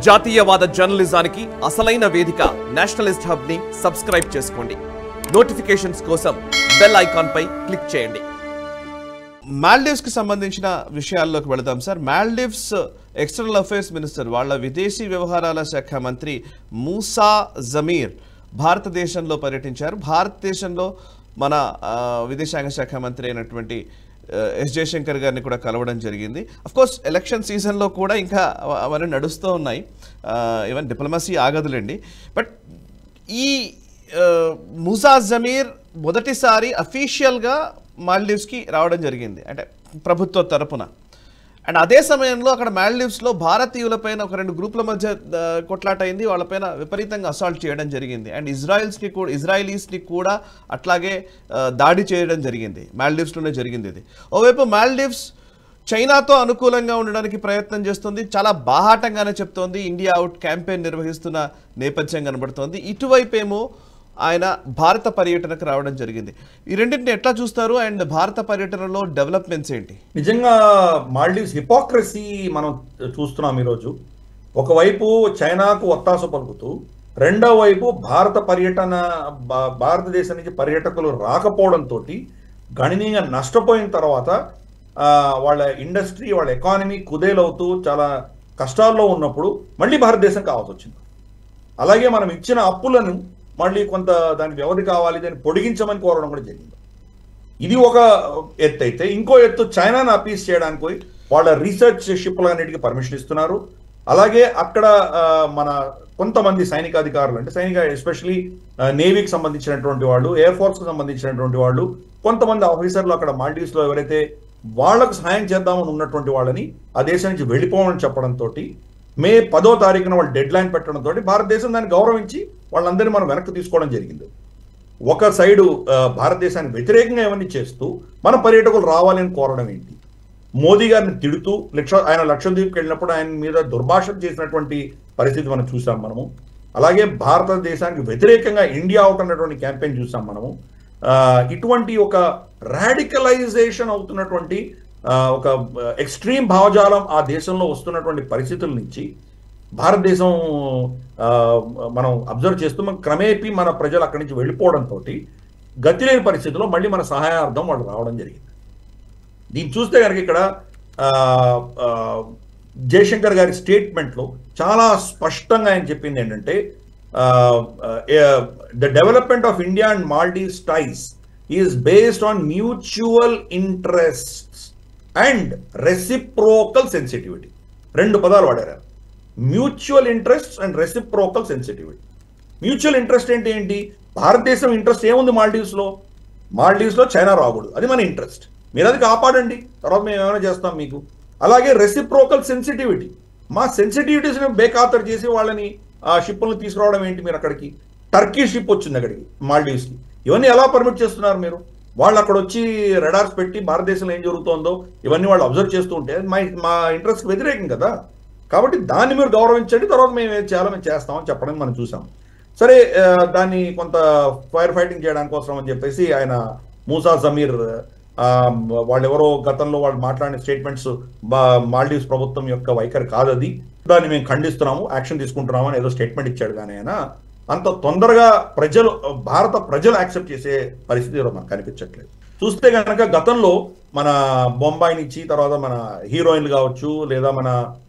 జాతీయవాద జర్నలిజానికి అసలైన వేదిక నేషనలిస్ట్ హబ్ ని సబ్స్క్రైబ్ చేసుకోండి నోటిఫికేషన్స్ కోసం బెల్ ఐకాన్ పై క్లిక్ చేయండి మాల్డీవ్స్కి సంబంధించిన విషయాల్లోకి వెళదాం sir Maldives external affairs minister వాళ్ళ విదేశీ వ్యవహారాల శాఖ మంత్రి మూసా జమీర్ భారతదేశంలో పర్యటించారు భారతదేశంలో మన ఆ, విదేశాంగ శాఖ మంత్రి అయినటువంటి ఆ, ఎస్ జయశంకర్ గారిని కూడా కలవడం జరిగింది కోర్స్ ఎలక్షన్ సీజన్లో కూడా ఇంకా అవ- అవన్నీ నడుస్తూ ఉన్నాయి ఈవెన్ డిప్లొమసీ ఆగదులేండి బట్ ఈ ఆ, ముసా జమీర్ మొదటిసారి అఫీషియల్గా మాల్డీవ్స్కి రావడం జరిగింది అంటే ప్రభుత్వ తరపున అండ్ అదే సమయంలో అక్కడ మాల్డీవ్స్లో భారతీయులపైన ఒక రెండు గ్రూపుల మధ్య ఆ, కొట్లాట అయింది వాళ్ళపైన విపరీతంగా అసాల్ట్ చేయడం జరిగింది అండ్ ఇజ్రాయిల్స్కి కూడా ఇజ్రాయిలీస్ని కూడా అట్లాగే ఆ, దాడి చేయడం జరిగింది మాల్డీవ్స్లోనే జరిగింది ఇది ఓవైపు మాల్డీవ్స్ చైనాతో అనుకూలంగా ఉండడానికి ప్రయత్నం చేస్తుంది చాలా బాహాటంగానే చెప్తోంది ఇండియా అవుట్ క్యాంపెయిన్ నిర్వహిస్తున్న నేపథ్యం కనబడుతోంది ఇటువైపు ఏమో ఆయన భారత పర్యటనకు రావడం జరిగింది ఈ రెండింటిని ఎట్లా చూస్తారు అండ్ భారత పర్యటనలో డెవలప్మెంట్స్ ఏంటి నిజంగా మాల్డీవ్స్ హిపోక్రసీ మనం చూస్తున్నాం ఈరోజు ఒకవైపు చైనాకు ఒత్తాస పలుకుతూ రెండో వైపు భారత పర్యటన భా- భారతదేశం నుంచి పర్యాటకులు రాకపోవడంతో గణనీయంగా నష్టపోయిన తర్వాత ఆ, వాళ్ళ ఇండస్ట్రీ వాళ్ళ ఎకానమీ కుదేలవుతూ చాలా కష్టాల్లో ఉన్నప్పుడు మళ్ళీ భారతదేశం కావాల్సి వచ్చింది అలాగే మనం ఇచ్చిన అప్పులను మళ్ళీ కొంత దానికి వ్యవధి కావాలి దాన్ని పొడిగించమని కోరడం కూడా జరిగింది ఇది ఒక ఎత్తు అయితే ఇంకో ఎత్తు చైనాను అపీస్ చేయడానికి పోయి వాళ్ళ రీసెర్చ్ షిప్లన్నిటికీ పర్మిషన్ ఇస్తున్నారు అలాగే అక్కడ ఆ, మన కొంతమంది సైనిక అధికారులు అంటే సైనిక ఎస్పెషలీ నేవీకి సంబంధించినటువంటి వాళ్ళు ఎయిర్ ఫోర్స్ కి సంబంధించినటువంటి వాళ్ళు కొంతమంది ఆఫీసర్లు అక్కడ మాల్డీవ్స్ లో ఎవరైతే వాళ్లకు సహాయం చేద్దామని ఉన్నటువంటి వాళ్ళని ఆ దేశం నుంచి వెళ్ళిపోమని చెప్పడంతో మే పదో తారీఖున వాళ్ళు డెడ్ లైన్ పెట్టడంతో భారతదేశం దాన్ని గౌరవించి వాళ్ళందరినీ మనం వెనక్కి తీసుకోవడం జరిగింది ఒక సైడు ఆ, భారతదేశానికి వ్యతిరేకంగా ఏమని చేస్తూ మన పర్యాటకులు రావాలని కోరడం ఏంటి మోదీ గారిని తిడుతూ లక్ష ఆయన లక్షద్వీప్కి వెళ్ళినప్పుడు ఆయన మీద దుర్భాషణ చేసినటువంటి పరిస్థితి మనం చూసాం మనము అలాగే భారతదేశానికి వ్యతిరేకంగా ఇండియా అవుట్ అన్నటువంటి క్యాంపెయిన్ చూసాం మనము ఆ, ఇటువంటి ఒక రాడికలైజేషన్ అవుతున్నటువంటి ఆ, ఒక ఎక్స్ట్రీమ్ భావజాలం ఆ దేశంలో వస్తున్నటువంటి పరిస్థితుల నుంచి భారతదేశం ఆ, మనం అబ్జర్వ్ చేస్తూ మన క్రమేపీ మన ప్రజలు అక్కడి నుంచి వెళ్ళిపోవడంతో గతి లేని పరిస్థితుల్లో మళ్ళీ మన సహాయార్థం వాళ్ళు రావడం జరిగింది దీన్ని చూస్తే కనుక ఇక్కడ ఆ, ఆ, జయశంకర్ గారి స్టేట్మెంట్లో చాలా స్పష్టంగా ఆయన చెప్పింది ఏంటంటే the development of India and Maldives ties is based on mutual interest and reciprocal sensitivity రెండు పదాలు వాడారు mutual interest and reciprocal sensitivity mutual interest ఏంటి ఏంటి భారతదేశం ఇంట్రెస్ట్ ఏముంది మాల్డీవ్స్ లో మాల్డీవ్స్ లో చైనా రాకూడదు అది మన ఇంట్రెస్ట్ మీరు అది కాపాడండి తర్వాత మేము ఏమైనా చేస్తాం మీకు అలాగే రెసిప్రోకల్ సెన్సిటివిటీ మా సెన్సిటివిటీస్ బేఖాతరు చేసి వాళ్ళని ఆ షిప్పులను తీసుకురావడం ఏంటి మీరు అక్కడికి టర్కీ షిప్ వచ్చింది అక్కడికి మాల్డీవ్స్ కి ఇవన్నీ ఎలా పర్మిట్ చేస్తున్నారు మీరు వాళ్ళు అక్కడ వచ్చి రెడార్స్ పెట్టి భారతదేశంలో ఏం జరుగుతోందో ఇవన్నీ వాళ్ళు అబ్జర్వ్ చేస్తూ ఉంటే మా మా ఇంట్రెస్ట్ వ్యతిరేకం కదా కాబట్టి దాన్ని మీరు గౌరవించండి తర్వాత మేము ఏం చేయాలో మేము చేస్తామని చెప్పడం మనం చూసాం సరే ఆ, దాన్ని కొంత ఫైర్ ఫైటింగ్ చేయడానికి కోసం అని చెప్పేసి ఆయన మూసా జమీర్ ఆ, వాళ్ళెవరో గతంలో వాళ్ళు మాట్లాడిన స్టేట్మెంట్స్ మాల్డీవ్స్ ప్రభుత్వం యొక్క వైఖరి కాదది దాన్ని మేము ఖండిస్తున్నాము యాక్షన్ తీసుకుంటున్నాము అని ఏదో స్టేట్మెంట్ ఇచ్చాడు కానీ ఆయన అంత తొందరగా ప్రజలు భారత ప్రజలు యాక్సెప్ట్ చేసే పరిస్థితి ఈరోజు మనకు కనిపించట్లేదు చూస్తే కనుక గతంలో మన బొంబాయి నుంచి తర్వాత మన హీరోయిన్లు కావచ్చు లేదా మన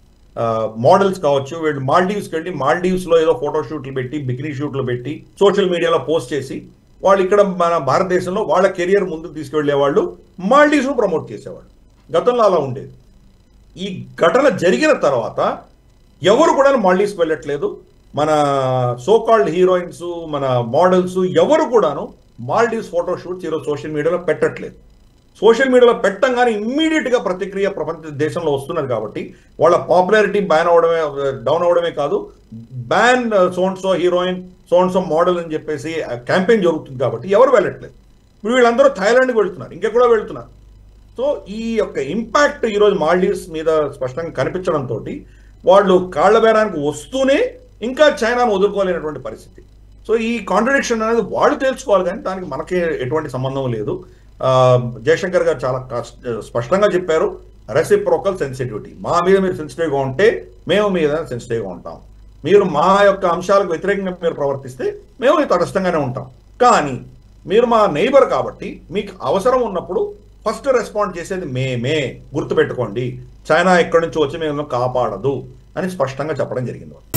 మోడల్స్ కావచ్చు వీళ్ళు మాల్డీవ్స్కి వెళ్ళి మాల్డీవ్స్ లో ఏదో ఫోటో షూట్లు పెట్టి బికినీ షూట్లు పెట్టి సోషల్ మీడియాలో పోస్ట్ చేసి వాళ్ళు ఇక్కడ మన భారతదేశంలో వాళ్ళ కెరియర్ ముందుకు తీసుకెళ్లే వాళ్ళు మాల్డీవ్స్ ను ప్రమోట్ చేసేవాళ్ళు గతంలో అలా ఉండేది ఈ ఘటన జరిగిన తర్వాత ఎవరు కూడా మాల్డీవ్స్కి వెళ్ళట్లేదు మన సోకాల్డ్ హీరోయిన్స్ మన మోడల్స్ ఎవరు కూడాను మాల్డీవ్స్ ఫోటో షూట్స్ ఈరోజు సోషల్ మీడియాలో పెట్టట్లేదు సోషల్ మీడియాలో పెట్టంగానే ఇమ్మీడియట్ గా ప్రతిక్రియ ప్రపంచ దేశంలో వస్తున్నది కాబట్టి వాళ్ళ పాపులారిటీ బ్యాన్ అవడమే డౌన్ అవడమే కాదు ban so and so heroine so and so model అని చెప్పేసి క్యాంపెయిన్ జరుగుతుంది కాబట్టి ఎవరు వెళ్ళట్లేదు ఇప్పుడు వీళ్ళందరూ థాయిలాండ్కి వెళ్తున్నారు ఇంకా కూడా వెళ్తున్నారు సో ఈ యొక్క ఇంపాక్ట్ ఈరోజు మాల్డీవ్స్ మీద స్పష్టంగా కనిపించడంతో వాళ్ళు కాళ్ల బేరానికి వస్తూనే ఇంకా చైనాను వదులుకోలేనటువంటి పరిస్థితి సో ఈ కాంట్రడిక్షన్ అనేది వాళ్ళు తేల్చుకోవాలి కానీ దానికి మనకి ఎటువంటి సంబంధం లేదు ఆ, జయశంకర్ గారు చాలా కష్ట- స్పష్టంగా చెప్పారు రెసిప్రోకల్ సెన్సిటివిటీ మా మీద మీరు సెన్సిటివ్గా ఉంటే మేము మీ ఏదైనా సెన్సిటివ్గా ఉంటాం మీరు మా యొక్క అంశాలకు వ్యతిరేకంగా మీరు ప్రవర్తిస్తే మేము ఈ తటస్థంగానే ఉంటాం కానీ మీరు మా నైబర్ కాబట్టి మీకు అవసరం ఉన్నప్పుడు ఫస్ట్ రెస్పాండ్ చేసేది మేమే గుర్తుపెట్టుకోండి చైనా ఎక్కడి నుంచి వచ్చి మేము కాపాడదు అని స్పష్టంగా చెప్పడం జరిగింది